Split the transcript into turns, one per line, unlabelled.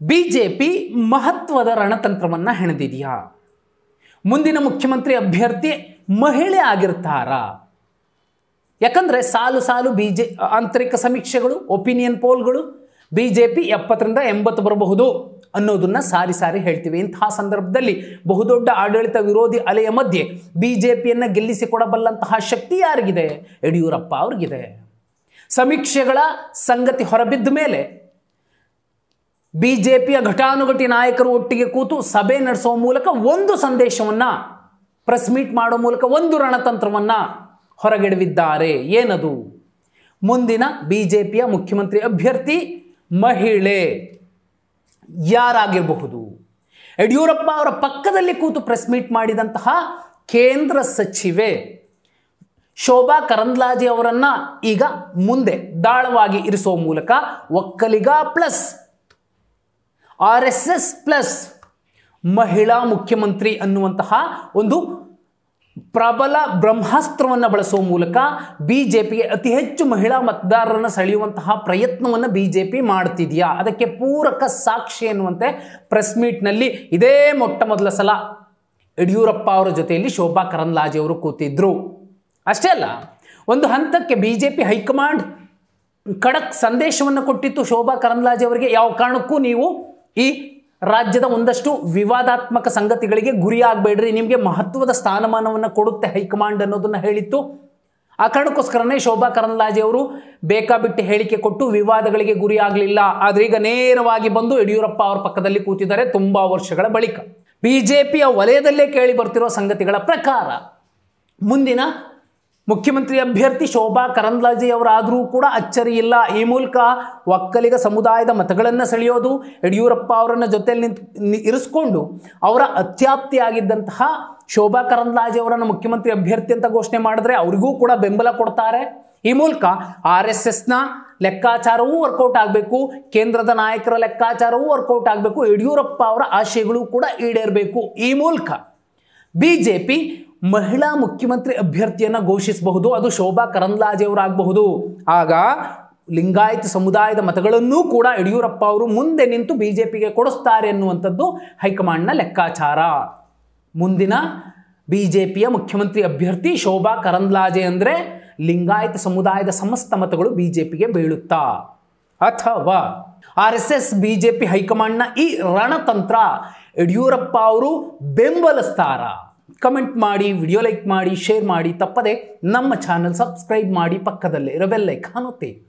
B J P ಮಹತ್ವದ ರಣತಂತ್ರವನ್ನು ಹೆಣೆದಿದೆಯಾ ಮುಂದಿನ ಮುಖ್ಯಮಂತ್ರಿ ಅಭ್ಯರ್ಥಿ ಮಹಿಳೆ ಆಗಿರ್ತಾರಾ ಯಾಕಂದರೆ ಸಾಲು ಸಾಲು ಬಿ ಜೆ ಆಂತರಿಕ ಸಮೀಕ್ಷೆಗಳು ಒಪಿನಿಯನ್ ಪೋಲ್ಗಳು ಬಿ ಜೆ ಪಿ ಎಪ್ಪತ್ತರಿಂದ ಎಂಬತ್ತು ಬರಬಹುದು ಅನ್ನೋದನ್ನು ಸಾರಿ ಸಾರಿ ಹೇಳ್ತೀವಿ ಇಂತಹ ಸಂದರ್ಭದಲ್ಲಿ ಬಹುದೊಡ್ಡ ಆಡಳಿತ ವಿರೋಧಿ ಅಲೆಯ ಮಧ್ಯೆ ಬಿ ಜೆ ಪಿಯನ್ನು ಗೆಲ್ಲಿಸಿಕೊಡಬಲ್ಲಂತಹ ಶಕ್ತಿ ಯಾರಿಗಿದೆ ಯಡಿಯೂರಪ್ಪ ಅವ್ರಿಗಿದೆ ಸಮೀಕ್ಷೆಗಳ ಸಂಗತಿ ಹೊರಬಿದ್ದ ಮೇಲೆ ಬಿ ಜೆ ಪಿಯ ಘಟಾನುಘಟಿ ನಾಯಕರು ಒಟ್ಟಿಗೆ ಕೂತು ಸಭೆ ನಡೆಸುವ ಮೂಲಕ ಒಂದು ಸಂದೇಶವನ್ನು ಪ್ರೆಸ್ ಮೀಟ್ ಮಾಡೋ ಮೂಲಕ ಒಂದು ರಣತಂತ್ರವನ್ನು ಹೊರಗೆಡವಿದ್ದಾರೆ ಏನದು ಮುಂದಿನ ಬಿ ಜೆ ಪಿಯ ಮುಖ್ಯಮಂತ್ರಿ ಅಭ್ಯರ್ಥಿ ಮಹಿಳೆ ಯಾರಾಗಿರಬಹುದು ಯಡಿಯೂರಪ್ಪ ಅವರ ಪಕ್ಕದಲ್ಲಿ ಕೂತು ಪ್ರೆಸ್ ಮೀಟ್ ಮಾಡಿದಂತಹ ಕೇಂದ್ರ ಸಚಿವೆ ಶೋಭಾ ಕರಂದ್ಲಾಜೆ ಅವರನ್ನು ಈಗ ಮುಂದೆ ದಾಳವಾಗಿ ಇರಿಸುವ ಮೂಲಕ Vokkaliga plus R S S plus ಮಹಿಳಾ ಮುಖ್ಯಮಂತ್ರಿ ಅನ್ನುವಂತಹ ಒಂದು ಪ್ರಬಲ ಬ್ರಹ್ಮಾಸ್ತ್ರವನ್ನು ಬಳಸುವ ಮೂಲಕ ಬಿ ಜೆ ಪಿಗೆ ಅತಿ ಹೆಚ್ಚು ಮಹಿಳಾ ಮತದಾರರನ್ನು ಸೆಳೆಯುವಂತಹ ಪ್ರಯತ್ನವನ್ನು ಬಿ ಜೆ ಪಿ ಮಾಡ್ತಿದೆಯಾ ಅದಕ್ಕೆ ಪೂರಕ ಸಾಕ್ಷಿ ಎನ್ನುವಂತೆ ಪ್ರೆಸ್ ಮೀಟ್ನಲ್ಲಿ ಇದೇ ಮೊಟ್ಟ ಮೊದಲ ಸಲ ಯಡಿಯೂರಪ್ಪ ಅವರ ಜೊತೆಯಲ್ಲಿ ಶೋಭಾ ಕರಂದ್ಲಾಜೆ ಅವರು ಕೂತಿದ್ರು ಅಷ್ಟೇ ಅಲ್ಲ ಒಂದು ಹಂತಕ್ಕೆ ಬಿ ಜೆ ಪಿ ಹೈಕಮಾಂಡ್ ಖಡಕ್ ಸಂದೇಶವನ್ನು ಕೊಟ್ಟಿತ್ತು ಶೋಭಾ ಕರಂದ್ಲಾಜೆ ಅವರಿಗೆ ಯಾವ ಕಾರಣಕ್ಕೂ ನೀವು ಈ ರಾಜ್ಯದ ಒಂದಷ್ಟು ವಿವಾದಾತ್ಮಕ ಸಂಗತಿಗಳಿಗೆ ಗುರಿಯಾಗಬೇಡ್ರಿ ನಿಮಗೆ ಮಹತ್ವದ ಸ್ಥಾನಮಾನವನ್ನು ಕೊಡುತ್ತೆ ಹೈಕಮಾಂಡ್ ಅನ್ನೋದನ್ನು ಹೇಳಿತ್ತು ಆ ಕಾರಣಕ್ಕೋಸ್ಕರನೇ ಶೋಭಾ ಕರಂದ್ಲಾಜೆ ಅವರು ಬೇಕಾಬಿಟ್ಟು ಹೇಳಿಕೆ ಕೊಟ್ಟು ವಿವಾದಗಳಿಗೆ ಗುರಿಯಾಗಲಿಲ್ಲ ಆದರೆ ಈಗ ನೇರವಾಗಿ ಬಂದು ಯಡಿಯೂರಪ್ಪ ಅವರ ಪಕ್ಕದಲ್ಲಿ ಕೂತಿದ್ದಾರೆ ತುಂಬ ವರ್ಷಗಳ ಬಳಿಕ ಬಿ ಜೆ ಪಿಯ ವಲಯದಲ್ಲೇ ಕೇಳಿ ಬರ್ತಿರೋ ಸಂಗತಿಗಳ ಪ್ರಕಾರ ಮುಂದಿನ ಮುಖ್ಯಮಂತ್ರಿ ಅಭ್ಯರ್ಥಿ ಶೋಭಾ ಕರಂದ್ಲಾಜೆ ಅವರಾದರೂ ಕೂಡ ಅಚ್ಚರಿ ಇಲ್ಲ ಈ ಮೂಲಕ ಒಕ್ಕಲಿಗ ಸಮುದಾಯದ ಮತಗಳನ್ನು ಸೆಳೆಯೋದು ಯಡಿಯೂರಪ್ಪ ಅವರನ್ನು ಜೊತೆಯಲ್ಲಿ ನಿಂತು ನಿ- ಇರಿಸ್ಕೊಂಡು ಅವರ ಅತ್ಯಾಪ್ತಿಯಾಗಿದ್ದಂತಹ ಶೋಭಾ ಕರಂದ್ಲಾಜೆ ಅವರನ್ನು ಮುಖ್ಯಮಂತ್ರಿ ಅಭ್ಯರ್ಥಿ ಅಂತ ಘೋಷಣೆ ಮಾಡಿದ್ರೆ ಅವರಿಗೂ ಕೂಡ ಬೆಂಬಲ ಕೊಡ್ತಾರೆ ಈ ಮೂಲಕ ಆರ್ ಎಸ್ ಎಸ್ನ ಲೆಕ್ಕಾಚಾರವೂ ವರ್ಕೌಟ್ ಆಗಬೇಕು ಕೇಂದ್ರದ ನಾಯಕರ ಲೆಕ್ಕಾಚಾರವೂ ವರ್ಕೌಟ್ ಆಗಬೇಕು ಯಡಿಯೂರಪ್ಪ ಅವರ ಆಶಯಗಳು ಕೂಡ ಈಡೇರಬೇಕು ಈ ಮೂಲಕ ಬಿ ಜೆ ಪಿ ಮಹಿಳಾ ಮುಖ್ಯಮಂತ್ರಿ ಅಭ್ಯರ್ಥಿಯನ್ನು ಘೋಷಿಸಬಹುದು ಅದು ಶೋಭಾ ಕರಂದ್ಲಾಜೆ ಅವರಾಗಬಹುದು ಆಗ ಲಿಂಗಾಯತ ಸಮುದಾಯದ ಮತಗಳನ್ನೂ ಕೂಡ ಯಡಿಯೂರಪ್ಪ ಅವರು ಮುಂದೆ ನಿಂತು ಬಿ ಜೆ ಪಿಗೆ ಕೊಡಿಸ್ತಾರೆ ಅನ್ನುವಂಥದ್ದು ಹೈಕಮಾಂಡ್ನ ಲೆಕ್ಕಾಚಾರ ಮುಂದಿನ ಬಿ ಜೆ ಪಿಯ ಮುಖ್ಯಮಂತ್ರಿ ಅಭ್ಯರ್ಥಿ ಶೋಭಾ ಕರಂದ್ಲಾಜೆ ಅಂದರೆ ಲಿಂಗಾಯತ ಸಮುದಾಯದ ಸಮಸ್ತ ಮತಗಳು ಬಿ ಜೆ ಪಿಗೆ ಬೀಳುತ್ತಾ ಅಥವಾ R S S B J P ಹೈಕಮಾಂಡ್ನ ಈ ರಣತಂತ್ರ ಯಡಿಯೂರಪ್ಪ ಅವರು ಬೆಂಬಲಿಸ್ತಾರ ಕಮೆಂಟ್ ಮಾಡಿ ವಿಡಿಯೋ ಲೈಕ್ ಮಾಡಿ ಶೇರ್ ಮಾಡಿ ತಪ್ಪದೆ ನಮ್ಮ ಚಾನಲ್ ಸಬ್ಸ್ಕ್ರೈಬ್ ಮಾಡಿ ಪಕ್ಕದಲ್ಲೇ ಇರೋ ಬೆಲ್ ಐಕಾನ್ ಒತ್ತಿ